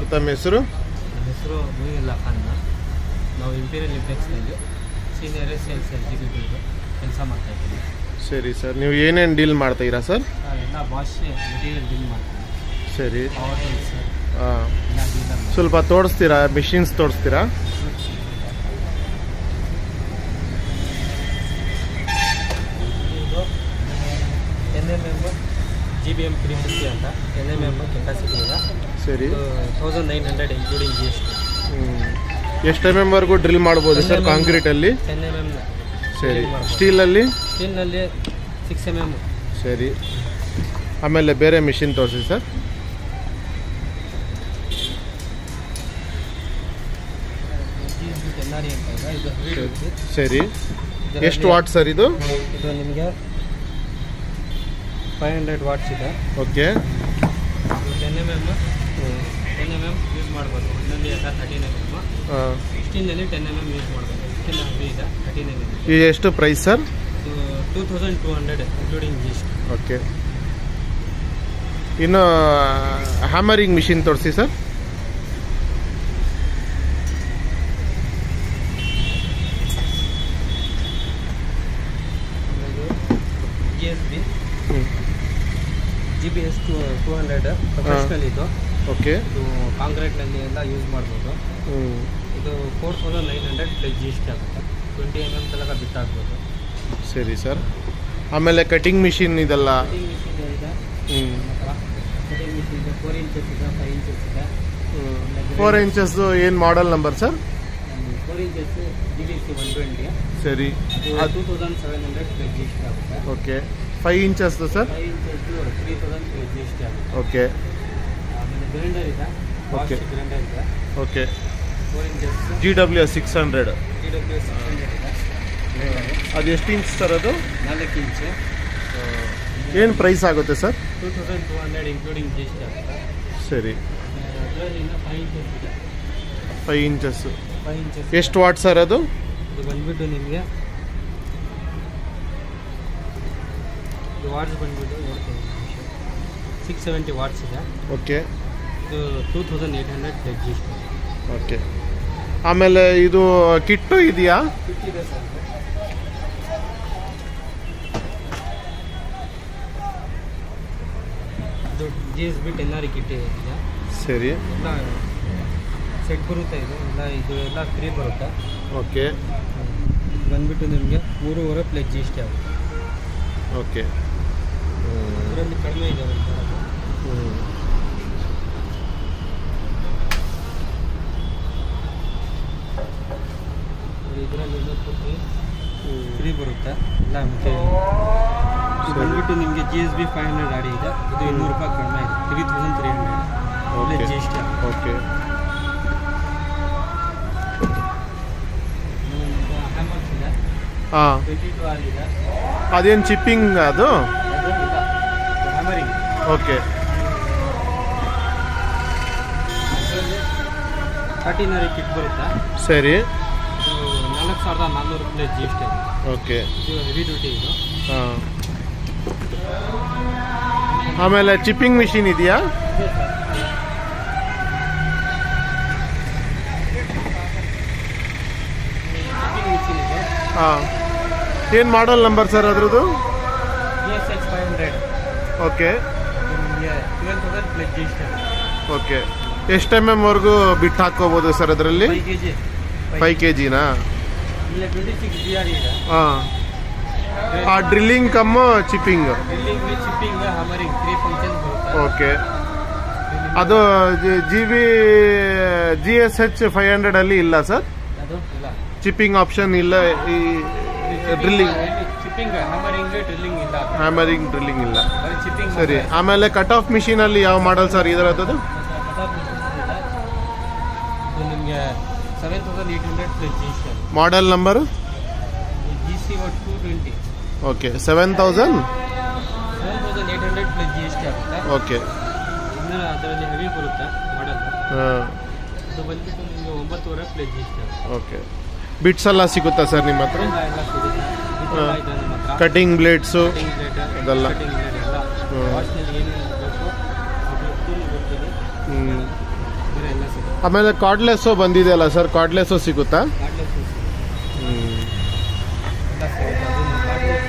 Sir ತಮ್ಮ ಹೆಸರು ನನ್ನ ಹೆಸರು ಮುಯಿನುಲ್ಲಾ ಖಾನ್ ನಾವು ಇಂಪೀರಿಯಲ್ ಲಿಂಪೆಕ್ಸ್ನಲ್ಲಿ ಸೀನಿಯರ್ ಸೇಲ್ಸ್ ಎಕ್ಸಿಕ್ಯೂಟಿವ್ ಕೆಲಸ ಮಾಡ್ತಾ ಇದ್ದೀವಿ ಸರಿ ಸರ್ ನೀವು ಏನೇನು ಡೀಲ್ ಮಾಡ್ತೀರಾ ಸರ್ ನಾವೆಲ್ಲ ಭಾಷೆ ಮೆಟೀರಿಯಲ್ ಡೀಲ್ ಮಾಡ್ತೀವಿ ಸರಿ ಪವರ್ ಟೂಲ್ಸ್ ಹಾಂ ಎಲ್ಲ ಡೀಲರ್ ಸ್ವಲ್ಪ ತೋರಿಸ್ತೀರಾ ಮಿಷಿನ್ಸ್ ತೋರಿಸ್ತೀರಾ ಇದು N M M G B M three fifty ಅಂತ ಎನ್ ಎಮ್ ಎಮ್ ಕೆಪಾಸಿಟಿ ಇದೆ ಸರಿ ಇದು thousand nine hundred including G S T ಎಷ್ಟು ಎಮ್ ಎಮ್ವರೆಗೂ ಡ್ರಿಲ್ ಮಾಡ್ಬೋದು ಸರ್ ಕಾಂಕ್ರೀಟಲ್ಲಿ ಟೆನ್ ಎಮ್ ಎಮ್ ಸರಿ ಸ್ಟೀಲಲ್ಲಿ ಸ್ಟೀಲ್ನಲ್ಲಿ ಸಿಕ್ಸ್ ಎಮ್ ಎಮ್ ಸರಿ ಆಮೇಲೆ ಬೇರೆ ಮಿಷಿನ್ ತೋರಿಸಿ sir G S B ten R ಅಂತ ಇದೆ ಇದು heavy duty. ಸರಿ ಇದರಲ್ಲಿ ಎಷ್ಟು ವಾಟ್ ಸರ್ ಇದು ಇದು ನಿಮಗೆ ಫೈವ್ ಹಂಡ್ರೆಡ್ ವಾಟ್ಸ್ ಇದೆ okay ten M M ten M M use ಮಾಡ್ಬೋದು ಇನ್ನೊಂದು ಎಲ್ಲ ತರ್ಟೀನ್ ಎಮ್ ಎಮ್ ಸಿಕ್ಸ್ಟೀನಲ್ಲಿ ಟೆನ್ ಎಮ್ ಎಮ್ ಯೂಸ್ ಮಾಡ್ಬೋದು ಸಿಕ್ಸ್ಟೀನ್ ಹೆವಿ ಇದೆ ತರ್ಟೀನ್ ಎಮ್ ಎಮ್ ಇದು ಎಷ್ಟು ಪ್ರೈಸ್ ಸರ್ ಇದು two thousand two hundred including G S T okay ಇನ್ನು ಹ್ಯಾಮರಿಂಗ್ ಮಿಷಿನ್ ತೋರಿಸಿ sir G S B G B S two two hundred professional ಇದು okay ಇದು ಕಾಂಕ್ರೀಟ್ನಲ್ಲಿ ಎಲ್ಲ ಯೂಸ್ ಮಾಡ್ಬೋದು ಇದು four thousand nine hundred plus G S T ಆಗುತ್ತೆ twenty M M ತನಕ ಬಿಟ್ ಆಗ್ಬೋದು ಸರಿ ಸರ್ ಆಮೇಲೆ ಕಟಿಂಗ್ ಮಿಷಿನ್ ಇದೆಲ್ಲ ಕಟಿಂಗ್ ಮಿಷಿನ್ ಇದೆ ಹ್ಞೂ ಕಟಿಂಗ್ ಮಿಷಿನ್ ಇದೆ ಫೋರ್ ಇಂಚಸ್ ಇದೆ ಫೈವ್ ಇಂಚಸ್ ಇದೆ ಫೋರ್ ಇಂಚಸ್ ಏನು model number sir four inches G B C one twenty ಸರಿ two thousand seven hundred plus G S T ಆಗುತ್ತೆ ಓಕೆ ಫೈವ್ ಇಂಚಸ್ದು sir five inches three thousand plus G S T ಆಗುತ್ತೆ okay ಆಮೇಲೆ grinder ಇದೆ Okay. ವಾಶ್ grinder ಇದೆ okay four inches G W six hundred T W six hundred ಇದೆ grinder ಅದು ಎಷ್ಟು ಇಂಚ್ ಸರ್ ಅದು ನಾಲ್ಕು ಇಂಚು ಏನು ಪ್ರೈಸ್ ಆಗುತ್ತೆ sir two thousand two hundred including G S T ಆಗುತ್ತೆ ಸರಿ ಅದರಲ್ಲಿ ಇನ್ನು ಫೈವ್ ಇಂಚಸ್ ಇದೆ ಫೈವ್ ಇಂಚಸ್ ಫೈವ್ ಇಂಚಸ್ ಎಷ್ಟು ವಾಟ್ ಸರ್ ಅದು ಇದು ಬಂದ್ಬಿಟ್ಟು ನಿಮಗೆ ಇದು ವಾಟ್ಸ್ ಬಂದ್ಬಿಟ್ಟು ನೋಡ್ತೀನಿ ಸಿಕ್ಸ್ ಸೆವೆಂಟಿ ವಾಟ್ಸ್ ಇದೆ ಓಕೆ ಇದು two thousand eight hundred plus G S T okay ಆಮೇಲೆ ಇದು ಕಿಟ್ಟು ಇದೆಯಾ ಫಿಫ್ಟಿ ಸರ್ ಇದು G S B ten R kit ಇದೆ ಸರಿ ಎಲ್ಲ ಸೆಟ್ ಬರುತ್ತೆ ಇದು ಎಲ್ಲ ಇದು ಎಲ್ಲ ಫ್ರೀ ಬರುತ್ತೆ ಓಕೆ ಬಂದ್ಬಿಟ್ಟು ನಿಮಗೆ ಮೂರುವರೆ ಪ್ಲಸ್ ಜಿ ಎಸ್ ಟಿ ಆಗುತ್ತೆ ಓಕೆ ಇದರಲ್ಲಿ ಕಡಿಮೆ ಇದೆ ಒಂದು ಮಾಡೋದು. ಇದರಲ್ಲಿ ಎಲ್ಲ ಪೂರ್ತಿ ಫ್ರೀ ಬರುತ್ತೆ ಎಲ್ಲ ಮತ್ತೆ ಇದು ಬಂದ್ಬಿಟ್ಟು ನಿಮಗೆ G S B five hundred ಆಡಿ ಇದೆ ಇದು ಇನ್ನೂರು ರೂಪಾಯಿ ಕಡಿಮೆ ಇದೆ three thousand three hundred okay G S T okay hammers ಇದೆ ಹಾಂ ಟ್ವೆಂಟಿ ಟು ಆರ್ ಇದೆ ಅದೇನು ಚಿಪ್ಪಿಂಗ್ ಅದು hammering okay thirteen R kit ಬರುತ್ತೆ ಸರಿ ಇದು ನಾಲ್ಕು ಸಾವಿರದ ನಾನ್ನೂರು ರೂಪಾಯಿ ಜಿ ಎಸ್ ಟಿ ಓಕೆ ಇದು ಹೆವಿ ಡ್ಯೂಟಿ ಇದು ಹಾಂ ಆಮೇಲೆ ಚಿಪ್ಪಿಂಗ್ ಮಿಷಿನ್ ಇದೆಯಾ ಚಿಪ್ಪಿಂಗ್ ಮಿಷಿನ್ ಇದೆ ಹಾಂ ಏನು ಮಾಡಲ್ ನಂಬರ್ ಸರ್ ಅದ್ರದ್ದು B S X five hundred okay ನಿಮಗೆ twelve thousand plus G S T okay ಎಷ್ಟು ಎಮ್ ಎಮ್ವರೆಗೂ ಬಿಟ್ಟು ಹಾಕ್ಕೋಬೋದು ಸರ್ ಅದರಲ್ಲಿ five K G five K ಜಿನಾ ಇಲ್ಲಿ ಟ್ವೆಂಟಿ ಸಿಕ್ಸ್ ಬಿ ಆರ್ ಇದೆ ಹಾಂ ಆ drilling cum chipping drilling chipping hammering three function ಬರುತ್ತೆ ಓಕೆ ಅದು G B G S H five ಹಂಡ್ರೆಡಲ್ಲಿ ಇಲ್ಲ ಸರ್ ಅದು ಇಲ್ಲ ಚಿಪ್ಪಿಂಗ್ ಆಪ್ಷನ್ ಇಲ್ಲ ಈ ಡ್ರಿಲ್ಲಿಂಗ್ ಚಿಪ್ಪಿಂಗ್ ಹಮರಿಂಗ್ ಡ್ರಿಲ್ಲಿಂಗ್ ಇಲ್ಲ ಹ್ಯಾಮರಿಂಗ್ ಡ್ರಿಲ್ಲಿಂಗ್ ಇಲ್ಲ ಬರೀ ಚಿಪ್ಪಿಂಗ್ ಸರಿ ಆಮೇಲೆ ಕಟ್ ಆಫ್ ಮಿಷಿನಲ್ಲಿ ಯಾವ ಮಾಡಲ್ ಸರ್ ಇದರದ್ದು ಇದು ನಿಮಗೆ seven thousand eight hundred plus G S T model number G C O two twenty okay seven thousand seven thousand eight hundred plus G S T ಆಗುತ್ತೆ okay ಇನ್ನು ಅದರಲ್ಲಿ heavy ಬರುತ್ತೆ ಮಾಡಲ್ ಹಾಂ ಅದು ಬಂದ್ಬಿಟ್ಟು ನಿಮಗೆ ಒಂಬತ್ತುವರೆ ಪ್ಲಸ್ ಜಿ ಎಸ್ ಟಿ ಆಗುತ್ತೆ ಓಕೆ ಬಿಟ್ಸ್ ಎಲ್ಲ ಸಿಗುತ್ತಾ ಸರ್ ನಿಮ್ಮ ಹತ್ರ ಎಲ್ಲ ಎಲ್ಲ ಸಿಗುತ್ತೆ ಇದೆಲ್ಲ ಇದೆ ನಮ್ಮ ಹತ್ರ ಕಟಿಂಗ್ ಬ್ಲೇಡ್ಸು ಕಟಿಂಗ್ ಪ್ಲೇಟ್ ಅದೆಲ್ಲ. ಕಟಿಂಗ್ ಪ್ಲೇಟ್ ಎಲ್ಲ ಹ್ಮ್. ವಾಶ್ನಲ್ಲಿ ಏನೇನು ಬೇಕು ಅದು ಟೂಲ್ ಕೊಡ್ತೀವಿ ಹ್ಞೂ ಬೇರೆ ಎಲ್ಲ ಆಮೇಲೆ ಕಾರ್ಡ್ಲೆಸ್ಸು ಬಂದಿದೆಯಲ್ಲ ಸರ್ ಕಾರ್ಡ್ಲೆಸ್ಸು ಸಿಗುತ್ತಾ ಕಾರ್ಡ್ಲೆಸ್ ಎಲ್ಲ ಸಿಗುತ್ತೆ ಅದನ್ನು ಕಾರ್ಡ್ಲೆಸ್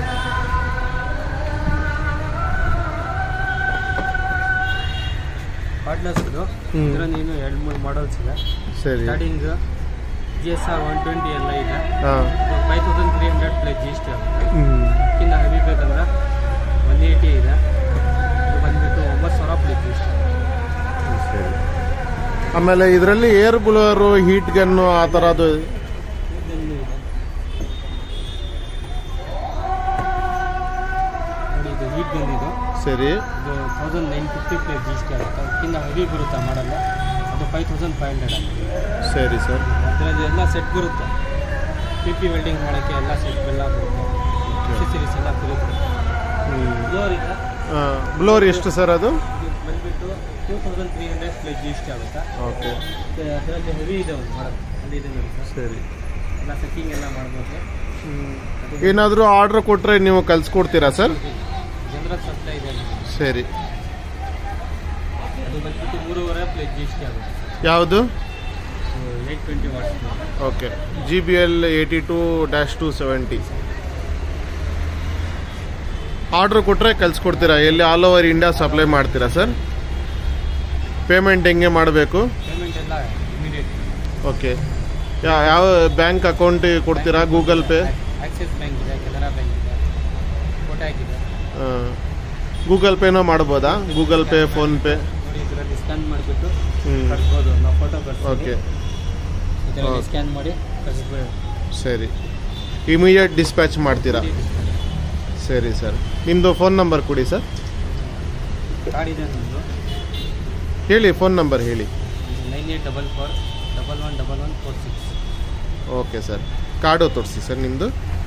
ಕಾರ್ಡ್ಲೆಸ್ ಇದು ಹ್ಮ್. ಇದರಲ್ಲಿ ಇನ್ನು ಎರಡು ಮೂರು ಮಾಡಲ್ಸ್ ಇದೆ ಸರಿ starting G S R one twenty ಎಲ್ಲ ಇದೆ ಹಾಂ five thousand three hundred plus G S T ಆಗುತ್ತೆ ಹ್ಞೂ ಇದಕ್ಕಿಂತ ಹೆವಿ ಬೇಕಂದ್ರೆ ಒನ್ ಏಯ್ಟಿ ಇದೆ ಇದು ಬಂದ್ಬಿಟ್ಟು ಒಂಬತ್ತು ಸಾವಿರ ಪ್ಲಸ್ ಜಿ ಎಸ್ ಟಿ ಸರಿ ಆಮೇಲೆ ಇದರಲ್ಲಿ ಏರ್ ಬ್ಲೋರು ಹೀಟ್ ಗನ್ನು ಆ ಥರದ್ದು ಇದನ್ನು ಇದೆ ನೋಡಿ ಇದು ಹೀಟ್ ಬಂದಿದ್ದು ಸರಿ ಇದು thousand nine fifty plus G S T ಆಗುತ್ತೆ ಅದಕ್ಕಿಂತ ಹೆವಿ ಬರುತ್ತೆ ಮಾಡಲ್ಲ ಅದು ಫೈವ್ ತೌಸಂಡ್ ಫೈವ್ ಹಂಡ್ರೆಡ್ ಆಗುತ್ತೆ ಸರಿ ಸರ್ ಅದರಲ್ಲಿ ಎಲ್ಲ ಸೆಟ್ ಬರುತ್ತೆ ಪಿ ಪಿ ವೆಲ್ಡಿಂಗ್ ಮಾಡೋಕ್ಕೆ ಎಲ್ಲ ಸೆಟ್ ಎಲ್ಲ ಬರುತ್ತೆ ಅಕ್ಸೆಸರೀಸ್ ಎಲ್ಲ ಫ್ರೀ ಬರುತ್ತೆ ಫ್ಲೋರ್ ಇದೆ ಬ್ಲೋರ್ ಎಷ್ಟು ಸರ್ ಅದು ಇದು ಬಂದ್ಬಿಟ್ಟು two thousand three hundred plus G S T ಆಗುತ್ತೆ ಓಕೆ ಮತ್ತೆ ಅದರಲ್ಲಿ ಹೆವಿ ಇದೆ ಒಂದು ಮಾಡೋದು ಅಲ್ಲಿ ಇದೆ ನೋಡಿ ಸರ್ ಸರಿ ಎಲ್ಲ ಸೆಟ್ಟಿಂಗ್ ಎಲ್ಲ ಮಾಡ್ಬೋದು ಏನಾದರೂ ಆರ್ಡ್ರ್ ಕೊಟ್ಟರೆ ನೀವು ಕಳ್ಸ್ಕೊಡ್ತೀರಾ ಸರ್ ಜನರಲ್ ಸಪ್ಲೈ ಇದೆ ನಮಗೆ. ಸರಿ ಅದು ಬಂದ್ಬಿಟ್ಟು ಮೂರುವರೆ ಪ್ಲಸ್ ಜಿ ಎಸ್ ಟಿ ಆಗುತ್ತೆ ಯಾವುದು eight twenty watts okay G B L eighty two dash two seventy order ಕೊಟ್ಟರೆ ಕಳ್ಸ್ಕೊಡ್ತೀರಾ ಎಲ್ಲಿ ಆಲ್ ಓವರ್ ಇಂಡಿಯಾ ಸಪ್ಲೈ ಮಾಡ್ತೀರಾ ಸರ್ ಪೇಮೆಂಟ್ ಹೆಂಗೆ ಮಾಡಬೇಕು ಪೇಮೆಂಟ್ ಎಲ್ಲ ಇಮಿಡಿಯೇಟ್ ಓಕೆ ಯಾವ ಬ್ಯಾಂಕ್ ಅಕೌಂಟಿಗೆ ಕೊಡ್ತೀರಾ ಗೂಗಲ್ ಪೇ ಆಕ್ಸಿಸ್ ಬ್ಯಾಂಕ್ ಇದೆ ಕೆನರಾ ಬ್ಯಾಂಕ್ ಇದೆ ಕೋಟ್ಯಾಕ್ ಇದೆ ಗೂಗಲ್ ಪೇನೂ ಮಾಡ್ಬೋದಾ ಗೂಗಲ್ ಪೇ ಫೋನ್ಪೇ ನೋಡಿ ಇದರಲ್ಲಿ ಸ್ಕ್ಯಾನ್ ಮಾಡಿಬಿಟ್ಟು ಹ್ಞೂ ಕಳಿಸ್ಬೋದು ನಾವು ಫೋಟೋ ಓಕೆ ಕಳಿಸ್ತೀವಿ ಇದರಲ್ಲಿ ಓಕೆ. ಸ್ಕ್ಯಾನ್ ಮಾಡಿ ಕಳಿಸ್ಬೋದು ಸರಿ ಇಮಿಡಿಯೇಟ್ ಡಿಸ್ಪ್ಯಾಚ್ ಮಾಡ್ತೀರಾ ಸರಿ ಸರ್ ನಿಮ್ಮದು ಫೋನ್ ನಂಬರ್ ಕೊಡಿ ಸರ್ ಕಾರ್ಡ್ ಇದೆ ನಮ್ಮದು ಹೇಳಿ ಫೋನ್ ನಂಬರ್ ಹೇಳಿ nine eight double four double one double one four six okay sir card ತೋರಿಸಿ ಸರ್ ನಿಮ್ಮದು